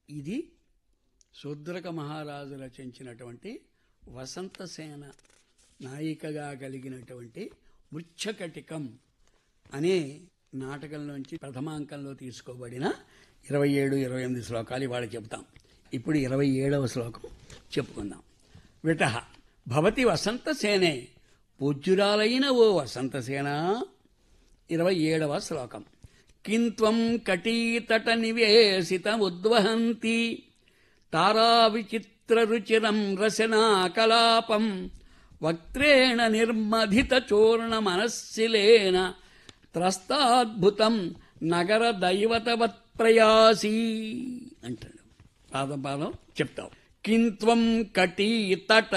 ఇది శూద్రక మహారాజు రచించినటువంటి వసంతసేన నాయికగా కలిగినటువంటి మృచ్ఛకటికం అనే నాటకంలోంచి ప్రథమాంకంలో తీసుకోబడిన ఇరవై ఏడు ఇరవై ఎనిమిది శ్లోకాలు ఇవాళ చెబుతాం ఇప్పుడు ఇరవై ఏడవ శ్లోకం చెప్పుకుందాం విట భవతి వసంతసేనే పూజ్యురాలైన ఓ వసంతసేన ఇరవై ఏడవ శ్లోకం కింత్వం కటీతట నివేశితముద్వహంతి తారా విచిత్ర రుచిరం రసనా కలాపం వక్త్రేణ నిర్మధిత చూర్ణ మనస్సిలేన త్రస్తాద్భుతం నగర దైవతవత్ ప్రయాసీ అంటాడు పాదం పాదం చెప్తావు కింత్వం కటీతట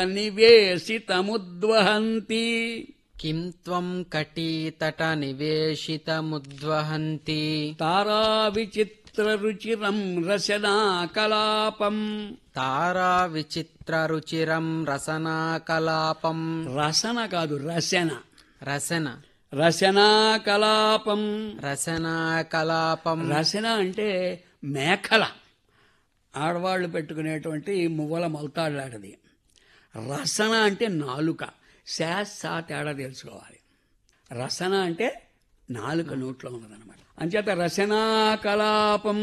నివేశితముద్వహంతి किं त्वं कटीतट निवेशितमुद्वहन्ति తారా విచిత్ర రుచిరం రసనా కలాపం ताराविचित्ररुचिरं रसनाकलापं రసన కాదు రసన रसन రసనా కలాపం రసనాకలాపం రసన అంటే మేకల ఆడవాళ్ళు పెట్టుకునేటువంటి మువ్వల మొలతాడులాడది రసన అంటే నాలుక శాసా తేడా తెలుసుకోవాలి రసన అంటే నాలుక నోట్లో ఉన్నదన్నమాట అంచేత రసనా కలాపం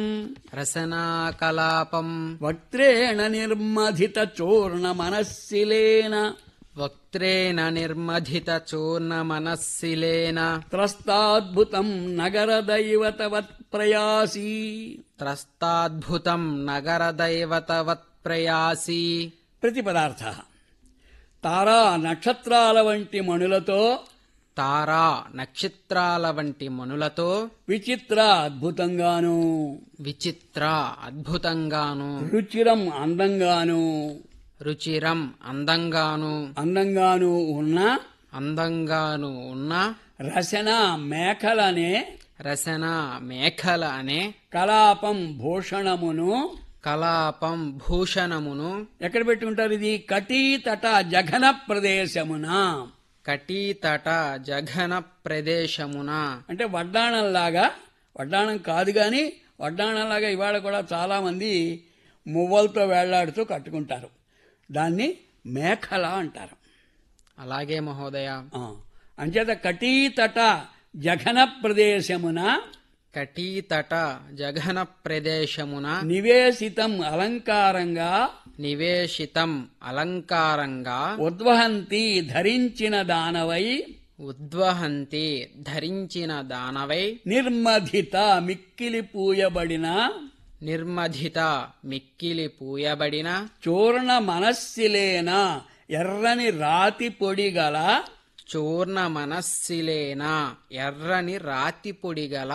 రసనాకలాపం వక్త్రేణ నిర్మధిత చూర్ణ మనస్సిలేన వక్త్రేణ నిర్మధిత చూర్ణమనస్సిలేన త్రస్తాద్భుతం నగర దైవతవత్ ప్రయాసీ త్రస్తాద్భుతం నగరదైవతవత్ ప్రయాసీ ప్రతి పదార్థ తారా నక్షత్రాల వంటి మణులతో తారా నక్షత్రాల వంటి మనులతో విచిత్ర అద్భుతంగాను విచిత్ర అద్భుతంగాను రుచిరం అందంగాను రుచిరం అందంగాను అందంగాను ఉన్న అందంగాను ఉన్న రసన మేఖలనే రసన మేఖల అనే కలాపం భూషణమును కలాపం భూషణమును ఎక్కడ పెట్టుకుంటారు ఇది కటీతట జఘన ప్రదేశమున కటీతట జఘన ప్రదేశమున అంటే వడ్డాణంలాగా వడ్డాణం కాదు కానీ వడ్డాణంలాగా ఇవాళ కూడా చాలా మంది మువ్వలతో వేళ్లాడుతూ కట్టుకుంటారు దాన్ని మేఖల అంటారు అలాగే మహోదయ ఆ, అంచేత కటీతట జఘన ప్రదేశమున కటీతట జఘన ప్రదేశమున నివేశితం అలంకారంగా నివేశితం అలంకారంగా ఉద్వహంతి ధరించిన దానవై ఉద్వహంతి ధరించిన దానవై నిర్మధిత మిక్కిలి పూయబడిన నిర్మధిత మిక్కిలి పూయబడిన చూర్ణ మనస్సిలేన ఎర్రని రాతి పొడి గల చూర్ణ మనస్సిలేన ఎర్రని రాతి పొడిగల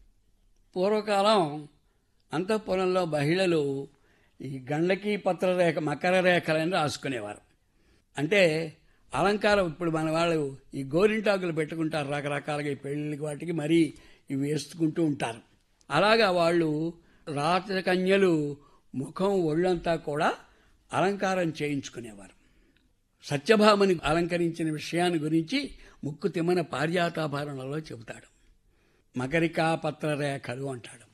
పూర్వకాలం అంతఃపురంలో మహిళలు ఈ గండకీ పత్రరేఖ మకర రేఖలని రాసుకునేవారు అంటే అలంకారం ఇప్పుడు మన వాళ్ళు ఈ గోరింటాకులు పెట్టుకుంటారు రకరకాలుగా ఈ పెళ్లికి వాటికి మరీ ఇవి వేసుకుంటూ ఉంటారు అలాగా వాళ్ళు రాజకన్యలు ముఖం ఒళ్ళంతా కూడా అలంకారం చేయించుకునేవారు సత్యభామని అలంకరించిన విషయాన్ని గురించి ముక్కు తిమ్మన పార్యాతాభరణలో చెబుతాడు మకరికా పత్ర రేఖలు అంటాడు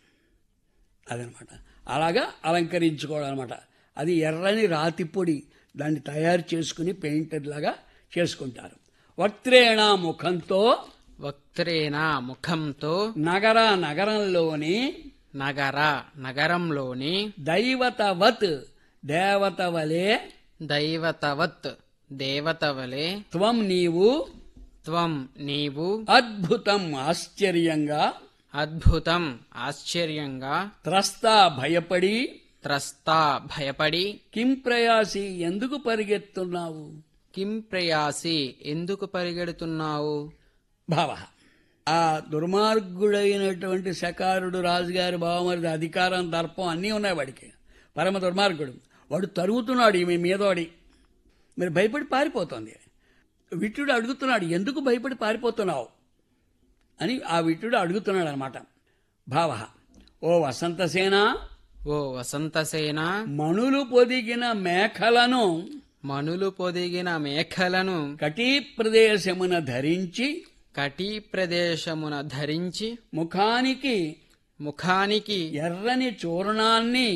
అదనమాట అలాగా అలంకరించుకోవడం అనమాట అది ఎర్రని రాతి పొడి దాన్ని తయారు చేసుకుని పెయింటర్ లాగా చేసుకుంటారు వక్త్రేణ ముఖంతో వక్త్రేణ ముఖంతో నగర నగరంలోని నగర నగరంలోని దైవతవత్ దేవత వలె దైవతవత్ దేవతవలే త్వం నీవు త్వం నీవు అద్భుతం ఆశ్చర్యంగా అద్భుతం ఆశ్చర్యంగా త్రస్త భయపడి త్రస్తా భయపడి కిం ప్రయాసి ఎందుకు పరిగెత్తున్నావు కిం ప్రయాసి ఎందుకు పరిగెడుతున్నావు భావ ఆ దుర్మార్గుడైనటువంటి శకారుడు రాజుగారి బావమరిది అధికారం దర్పం అన్నీ ఉన్నాయి వాడికి పరమ దుర్మార్గుడు వాడు తరుగుతున్నాడు ఈమె మీదోడి మరి భయపడి పారిపోతుంది విట్టుడు అడుగుతున్నాడు ఎందుకు భయపడి పారిపోతున్నావు అని ఆ విట్టుడు అడుగుతున్నాడు అనమాట భావ ఓ వసంతసేన ఓ వసంతసేన మణులు పొదిగిన మేఖలను మనులు పొదిగిన మేఖలను కటీ ప్రదేశమున ధరించి కటీ ప్రదేశమున ధరించి ముఖానికి ముఖానికి ఎర్రని చూర్ణాన్ని